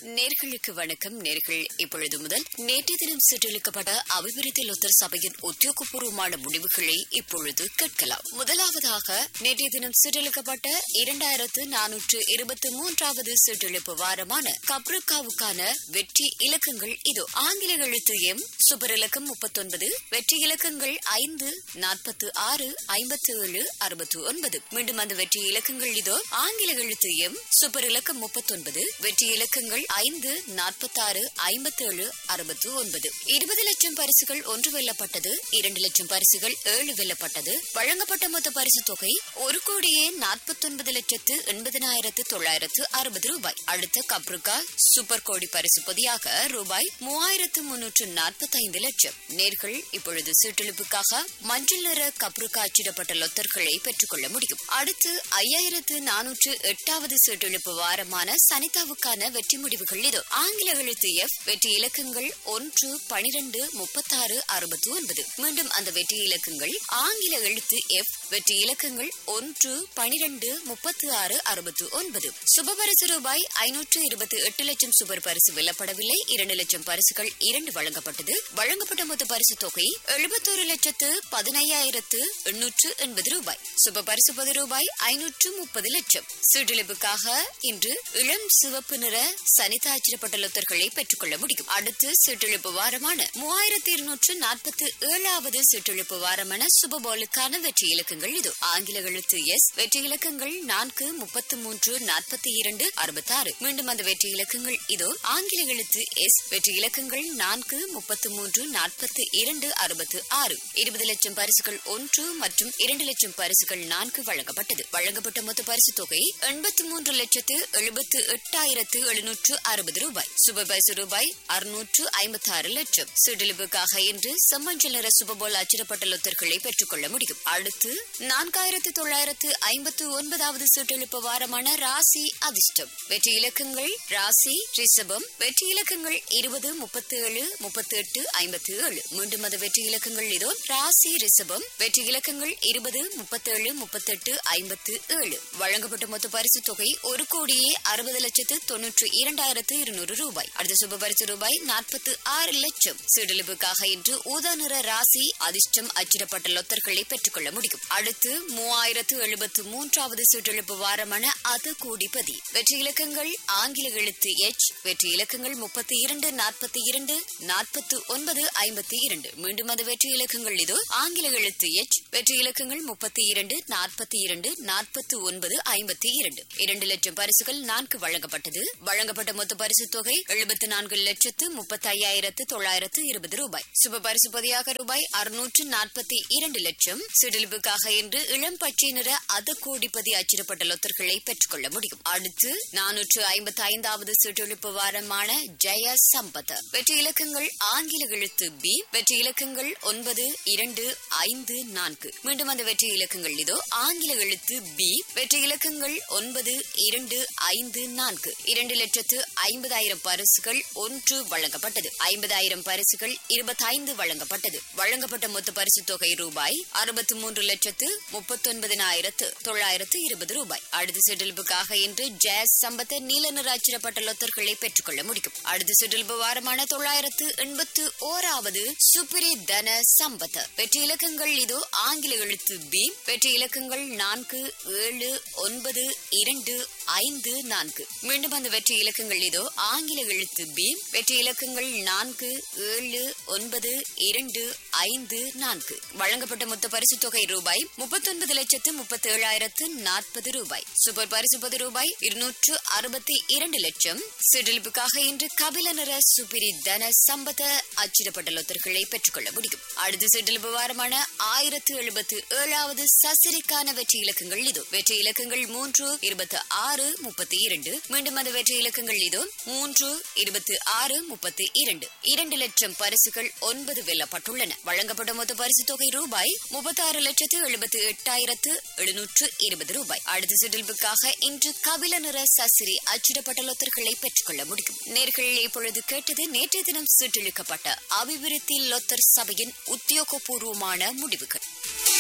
நேர்களுக்கு வணக்கம் நேர்கள் இப்பொழுது முதல் நேற்று தினம் சுற்றளிக்கப்பட்ட அபிவிருத்தி லொத்தர் சபையின் உத்தியோகபூர்வமான முடிவுகளை இப்பொழுது கேட்கலாம் முதலாவதாக நேற்றைய தினம் சுற்றளிக்கப்பட்ட இரண்டாயிரத்து நானூற்று இருபத்தி மூன்றாவது சுற்றளிப்பு வாரமான கப்ருக்காவுக்கான வெற்றி இலக்கங்கள் இது ஆங்கில எழுத்து எம் சூப்பர் இலக்கம் முப்பத்தொன்பது வெற்றி இலக்கங்கள் ஐந்து நாற்பத்து ஆறு ஐம்பத்தி ஏழு அறுபத்தி ஒன்பது மீண்டும் அந்த வெற்றி இலக்கங்கள் இதோ ஆங்கில எழுத்து எம் சூப்பர் இலக்கம் முப்பத்தொன்பது வெற்றி இலக்கங்கள் ஐந்து நாற்பத்தாறு ஐம்பத்தேழு அறுபத்தி ஒன்பது இருபது லட்சம் பரிசுகள் ஒன்று வெல்லப்பட்டது இரண்டு லட்சம் பரிசுகள் ஏழு வெல்லப்பட்டது வழங்கப்பட்ட மொத்த பரிசு தொகை ஒரு கோடியே நாற்பத்தொன்பது லட்சத்து எண்பதினாயிரத்து தொள்ளாயிரத்து அறுபது ரூபாய் அடுத்த கப்ருக்கா சூப்பர் கோடி பரிசு பொதியாக ரூபாய் மூவாயிரத்து முன்னூற்று நாற்பத்தைந்து லட்சம் நேர்கள் இப்பொழுது சீட்டெழுப்புக்காக மஞ்சள் நிற கப்ருக்கா அச்சிடப்பட்ட லொத்தர்களை பெற்றுக்கொள்ள முடியும் அடுத்து ஐயாயிரத்து நானூற்று எட்டாவது சீட்டெழுப்பு வாரமான சனிதாவுக்கான வெற்றி முடிவுகள் இது ஆங்கில எழுத்து எஃப் வெற்றி இலக்கங்கள் ஒன்று பனிரெண்டு முப்பத்தாறு அறுபத்தி ஒன்பது மீண்டும் அந்த வெற்றி இலக்கங்கள் ஆங்கில எழுத்து எஃப் வெற்றி இலக்கங்கள் ஒன்று பனிரெண்டு முப்பத்தி ஆறு அறுபத்தி ஒன்பது சுபபரிசு ரூபாய் ஐநூற்று இருபத்தி எட்டு லட்சம் சுபர் பரிசு வெல்லப்படவில்லை இரண்டு லட்சம் பரிசுகள் இரண்டு வழங்கப்பட்டது வழங்கப்பட்ட மொத்த பரிசு தொகை எழுபத்தோரு லட்சத்து பதினையாயிரத்து எண்ணூற்று எண்பது ரூபாய் சுப பரிசு பது ரூபாய் ஐநூற்று முப்பது லட்சம் சீட்டெழுப்புக்காக இன்று இளம் சிவப்பு நிற சனிதா அச்சிடப்பட்ட லொத்தர்களை பெற்றுக்கொள்ள முடியும் அடுத்து சீட்டெழுப்பு வாரமான மூவாயிரத்தி இருநூற்று நாற்பத்தி ஏழாவது சீட்டெழுப்பு வாரமான சுபபோலுக்கான வெற்றி இலக்கங்கள் இது ஆங்கில எழுத்து எஸ் வெற்றி இலக்கங்கள் நான்கு முப்பத்தி மூன்று நாற்பத்தி இரண்டு அறுபத்தாறு மீண்டும் அந்த வெற்றி இலக்கங்கள் இதோ ஆங்கில எழுத்து எஸ் வெற்றி இலக்கங்கள் நான்கு முப்பத்தி மூன்று நாற்பத்தி இரண்டு அறுபத்து ஆறு இருபது லட்சம் பரிசுகள் ஒன்று மற்றும் இரண்டு லட்சம் பரிசுகள் நான்கு வழங்கப்பட்டது வழங்கப்பட்ட மொத்த பரிசு தொகை எண்பத்தி மூன்று லட்சத்து எழுபத்து எட்டாயிரத்து எழுநூற்று அறுபது ரூபாய் சுப பரிசு ரூபாய் அறுநூற்று ஐம்பத்தி ஆறு லட்சம் சிடிலிப்புக்காக இன்று செம்மஞ்சள் நிற சுபபோல் அச்சிடப்பட்ட லொத்தர்களை பெற்றுக்கொள்ள முடியும் அடுத்து நான்காயிரத்து தொள்ளாயிரத்து ஐம்பத்து ஒன்பதாவது சுற்றெழுப்பு வாரமான ராசி அதிர்ஷ்டம் வெற்றி இலக்கங்கள் ராசி ரிஷபம் வெற்றி இலக்கங்கள் இருபது முப்பத்தி ஏழு முப்பத்தி எட்டு ஐம்பத்தி ஏழு மீண்டும் அது வெற்றி இலக்கங்கள் இதோ ராசி ரிஷபம் வெற்றி இலக்கங்கள் இருபது முப்பத்தேழு முப்பத்தெட்டு ஐம்பத்து ஏழு வழங்கப்பட்ட மொத்த பரிசு தொகை ஒரு கோடியே அறுபது லட்சத்து தொன்னூற்று இரண்டாயிரத்து இருநூறு ரூபாய் அடுத்த சுப பரிசு ரூபாய் நாற்பத்து ஆறு லட்சம் சீடலிப்புக்காக இன்று ஊதா நிற ராசி அதிர்ஷ்டம் அச்சிடப்பட்ட லொத்தர்களை பெற்றுக்கொள்ள முடியும் அடுத்து மூவாயிரத்து எழுபத்து மூன்றாவது சீட்டெழுப்பு வாரமான அது கூடிபதி வெற்றி இலக்கங்கள் ஆங்கில எழுத்து எச் வெற்றி இலக்கங்கள் முப்பத்தி இரண்டு நாற்பத்தி இரண்டு நாற்பத்து ஒன்பது ஐம்பத்தி இரண்டு மீண்டும் அது வெற்றி இலக்கங்கள் இது ஆங்கில எழுத்து எச் வெற்றி இலக்கங்கள் முப்பத்தி இரண்டு நாற்பத்தி இரண்டு நாற்பத்தி ஒன்பது ஐம்பத்தி இரண்டு இரண்டு லட்சம் பரிசுகள் நான்கு வழங்கப்பட்டது வழங்கப்பட்ட மொத்த பரிசு தொகை எழுபத்தி நான்கு லட்சத்து முப்பத்தி ஐயாயிரத்து தொள்ளாயிரத்து இருபது ரூபாய் சுப பரிசு பொதியாக ரூபாய் அறுநூற்று நாற்பத்தி இரண்டு லட்சம் சிடிலிப்புக்காக இன்று இளம் பச்சை நிற அத கோடிப்பதி அச்சிடப்பட்ட லொத்தர்களை பெற்றுக்கொள்ள முடியும் அடுத்து நானூற்று ஐம்பத்தி ஐந்தாவது சீட்டொழிப்பு வாரமான ஜெய சம்பத் வெற்றி இலக்கங்கள் ஆங்கில எழுத்து பி வெற்றி இலக்கங்கள் ஒன்பது இரண்டு ஐந்து நான்கு மீண்டும் அந்த வெற்றி இலக்கங்கள் இதோ ஆங்கில எழுத்து பி வெற்றி இலக்கங்கள் ஒன்பது இரண்டு ஐந்து நான்கு இரண்டு லட்சத்து ஐம்பதாயிரம் பரிசுகள் ஒன்று வழங்கப்பட்டது ஐம்பதாயிரம் பரிசுகள் இருபத்தைந்து வழங்கப்பட்டது வழங்கப்பட்ட மொத்த பரிசு தொகை ரூபாய் அறுபத்தி மூன்று லட்சத்து முப்பத்தொன்பதினாயிரத்து தொள்ளாயிரத்து இருபது ரூபாய் அடுத்த செட்டில்புக்காக இன்று ஜாஸ் சம்பத்த நீல நிற அச்சிடப்பட்ட லொத்தர்களை பெற்றுக்கொள்ள முடியும் அடுத்த செட்டில்பு வாரமான தொள்ளாயிரத்து எண்பத்து ஓராவது சுப்பிரி தன சம்பத் வெற்றி இலக்கங்கள் இதோ ஆங்கில எழுத்து பி வெற்றி இலக்கங்கள் நான்கு ஏழு ஒன்பது இரண்டு ஐந்து நான்கு மீண்டும் அந்த வெற்றி இலக்கங்கள் இதோ ஆங்கில எழுத்து பி வெற்றி இலக்கங்கள் நான்கு ஏழு ஒன்பது இரண்டு ஐந்து நான்கு வழங்கப்பட்ட மொத்த பரிசு தொகை ரூபாய் முப்பத்தொன்பது லட்சத்து முப்பத்தி ஏழாயிரத்து நாற்பது ரூபாய் சூப்பர் பரிசு பது ரூபாய் இருநூற்று அறுபத்தி இரண்டு லட்சம் சிடிலிப்புக்காக இன்று கபில நிற சுபிரி தன சம்பத அச்சிடப்பட்ட லொத்தர்களை பெற்றுக்கொள்ள முடியும் அடுத்த சிடிலிப்பு வாரமான ஆயிரத்து எழுபத்து ஏழாவது சசிரிக்கான வெற்றி இலக்கங்கள் இது வெற்றி இலக்கங்கள் மூன்று இருபத்தி ஆறு முப்பத்தி இரண்டு மீண்டும் அந்த வெற்றி இலக்கங்கள் இது மூன்று இருபத்தி ஆறு முப்பத்தி இரண்டு இரண்டு லட்சம் பரிசுகள் ஒன்பது வெல்லப்பட்டுள்ளன வழங்கப்பட்ட மொத்த பரிசு தொகை ரூபாய் முப்பத்தாறு லட்சத்து எழுபத்தி எட்டாயிரத்து எழுநூற்று இருபது ரூபாய் அடுத்த சிடில்புக்காக இன்று கபில நிற சசிரி அச்சிடப்பட்ட லொத்தர்களை பெற்றுக்கொள்ள முடியும் நேர்கள் இப்பொழுது கேட்டது நேற்றைய தினம் சுற்றிழுக்கப்பட்ட அபிவிருத்தி லொத்தர் சபையின் உத்தியோகபூர்வமான முடிவுகள்